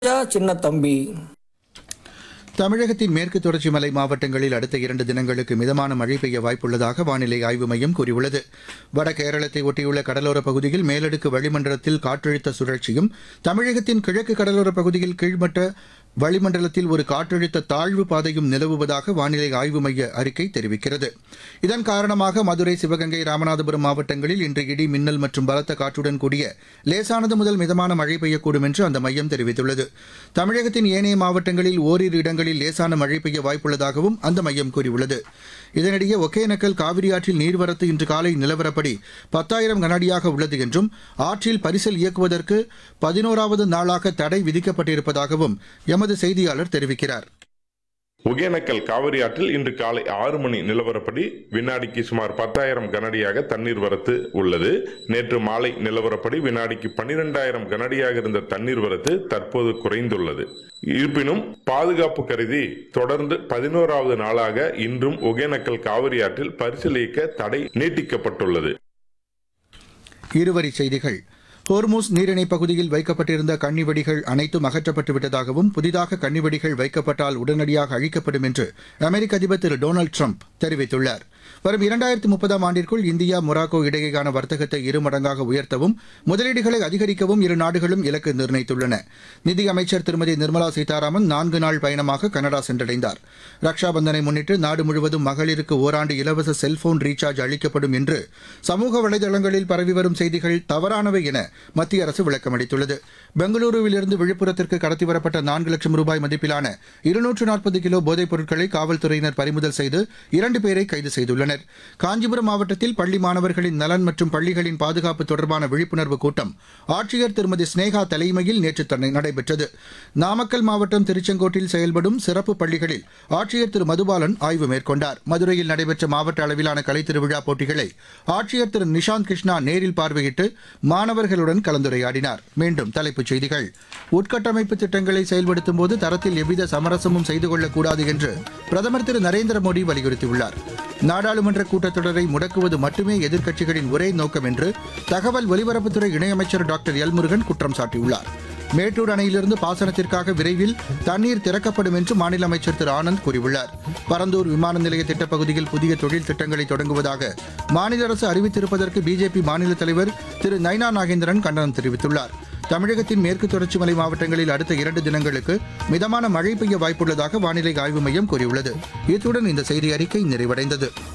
சின்ன தம்பி தமிழகத்தின் மேற்கு தொடர்ச்சி மலை மாவட்டங்களில் அடுத்த இரண்டு தினங்களுக்கு மிதமான மழை பெய்ய வாய்ப்புள்ளதாக வானிலை ஆய்வு மையம் கூறியுள்ளது வட கேரளத்தை ஒட்டியுள்ள கடலோரப் பகுதியில் மேலடுக்கு வளிமண்டலத்தில் காற்றழுத்த சுழற்சியும் தமிழகத்தின் கிழக்கு கடலோரப் பகுதியில் கீழ்மட்ட வளிமண்டலத்தில் ஒரு காற்றழுத்த தாழ்வு பாதையும் நிலவுவதாக வானிலை ஆய்வு மைய அறிக்கை தெரிவிக்கிறது இதன் காரணமாக மதுரை சிவகங்கை ராமநாதபுரம் மாவட்டங்களில் இன்று இடி மின்னல் மற்றும் பலத்த காற்றுடன் கூடிய லேசானது முதல் மிதமான மழை பெய்யக்கூடும் என்று அந்த மையம் தெரிவித்துள்ளது தமிழகத்தின் ஏனைய மாவட்டங்களில் ஓரிரு இடங்களில் லேசான மழை பெய்ய வாய்ப்புள்ளதாகவும் அந்த மையம் கூறியுள்ளது இதனிடையே ஒகேனக்கல் காவிரி ஆற்றில் நீர்வரத்து இன்று காலை நிலவரப்படி பத்தாயிரம் கனஅடியாக உள்ளது என்றும் ஆற்றில் பரிசல் இயக்குவதற்கு பதினோராவது நாளாக தடை விதிக்கப்பட்டிருப்பதாகவும் எமது செய்தியாளர் தெரிவிக்கிறார் ஒகேனக்கல் காவிரி ஆற்றில் இன்று காலை ஆறு மணி நிலவரப்படி வினாடிக்கு சுமார் பத்தாயிரம் கனஅடியாக தண்ணீர் வரத்து உள்ளது நேற்று மாலை நிலவரப்படி வினாடிக்கு பன்னிரெண்டாயிரம் கனஅடியாக இருந்த தண்ணீர் வரத்து தற்போது குறைந்துள்ளது இருப்பினும் பாதுகாப்பு கருதி தொடர்ந்து பதினோராவது நாளாக இன்றும் ஒகேனக்கல் காவிரி ஆற்றில் பரிசல் இயக்க தடை நீட்டிக்கப்பட்டுள்ளது இருவரிச் செய்திகள் ஹோர்மூஸ் நீரிணைப் பகுதியில் வைக்கப்பட்டிருந்த கன்னிவெடிகள் அனைத்தும் அகற்றப்பட்டு விட்டதாகவும் புதிதாக கன்னிவெடிகள் வைக்கப்பட்டால் உடனடியாக அழிக்கப்படும் என்று அமெரிக்க அதிபர் திரு டொனால்டு ட்ரம்ப் தெரிவித்துள்ளார் வரும் இரண்டாயிரத்து முப்பதாம் ஆண்டிற்குள் இந்தியா மொராக்கோ இடையேயான வர்த்தகத்தை இருமடங்காக உயர்த்தவும் முதலீடுகளை அதிகரிக்கவும் இரு நாடுகளும் இலக்கு நிர்ணயித்துள்ளன நிதியமைச்சர் திருமதி நிர்மலா சீதாராமன் நான்கு நாள் பயணமாக கனடா சென்றடைந்தார் ரக்ஷாபந்தனை முன்னிட்டு நாடு முழுவதும் மகளிருக்கு ஓராண்டு இலவச செல்போன் ரீசார்ஜ் அளிக்கப்படும் என்று சமூக வலைதளங்களில் பரவி வரும் செய்திகள் தவறானவை என மத்திய அரசு விளக்கமளித்துள்ளது பெங்களூருவிலிருந்து விழுப்புரத்திற்கு கடத்தி வரப்பட்ட நான்கு லட்சம் ரூபாய் மதிப்பிலான இருநூற்று நாற்பது கிலோ போதைப் பொருட்களை காவல்துறையினர் பறிமுதல் செய்து இரண்டு பேரை கைது செய்துள்ளனர் காஞ்சிபுரம் மாவட்டத்தில் பள்ளி மாணவர்களின் நலன் மற்றும் பள்ளிகளின் பாதுகாப்பு தொடர்பான விழிப்புணர்வு கூட்டம் ஆட்சியர் திருமதி ஸ்னேகா தலைமையில் நேற்று தன்னை- நடைபெற்றது நாமக்கல் மாவட்டம் திருச்செங்கோட்டில் செயல்படும் சிறப்பு பள்ளிகளில் ஆட்சியர் திரு மதுபாலன் ஆய்வு மேற்கொண்டார் மதுரையில் நடைபெற்ற மாவட்ட அளவிலான கலைத் திருவிழா போட்டிகளை ஆட்சியர் திரு நிஷாந்த் கிருஷ்ணா நேரில் பார்வையிட்டு மாணவர்களுடன் கலந்துரையாடினார் மீண்டும் தலைப்புச் செய்திகள் உட்கட்டமைப்பு திட்டங்களை செயல்படுத்தும் போது தரத்தில் எவ்வித சமரசமும் செய்து கொள்ளக்கூடாது என்று பிரதமர் திரு நரேந்திர மோடி வலியுறுத்தியுள்ளார் நாடாளுமன்ற கூட்டத்தொடரை முடக்குவது மட்டுமே எதிர்க்கட்சிகளின் ஒரே நோக்கம் என்று தகவல் ஒலிபரப்புத்துறை இணையமைச்சர் டாக்டர் எல் முருகன் குற்றம் சாட்டியுள்ளார் மேட்டூர் அணையிலிருந்து பாசனத்திற்காக விரைவில் தண்ணீர் திறக்கப்படும் என்று மாநில அமைச்சர் திரு ஆனந்த் கூறியுள்ளார் பரந்தூர் விமான நிலைய திட்டப் பகுதியில் புதிய தொழில் திட்டங்களை தொடங்குவதாக மாநில அரசு அறிவித்திருப்பதற்கு பிஜேபி மாநில தலைவர் திரு நைனா நாகேந்திரன் கண்டனம் தெரிவித்துள்ளார் தமிழகத்தின் மேற்கு தொடர்ச்சி மலை மாவட்டங்களில் அடுத்த இரண்டு தினங்களுக்கு மிதமான மழை பெய்ய வாய்ப்புள்ளதாக வானிலை ஆய்வு மையம் கூறியுள்ளது இத்துடன் இந்த செய்தி அறிக்கை நிறைவடைந்தது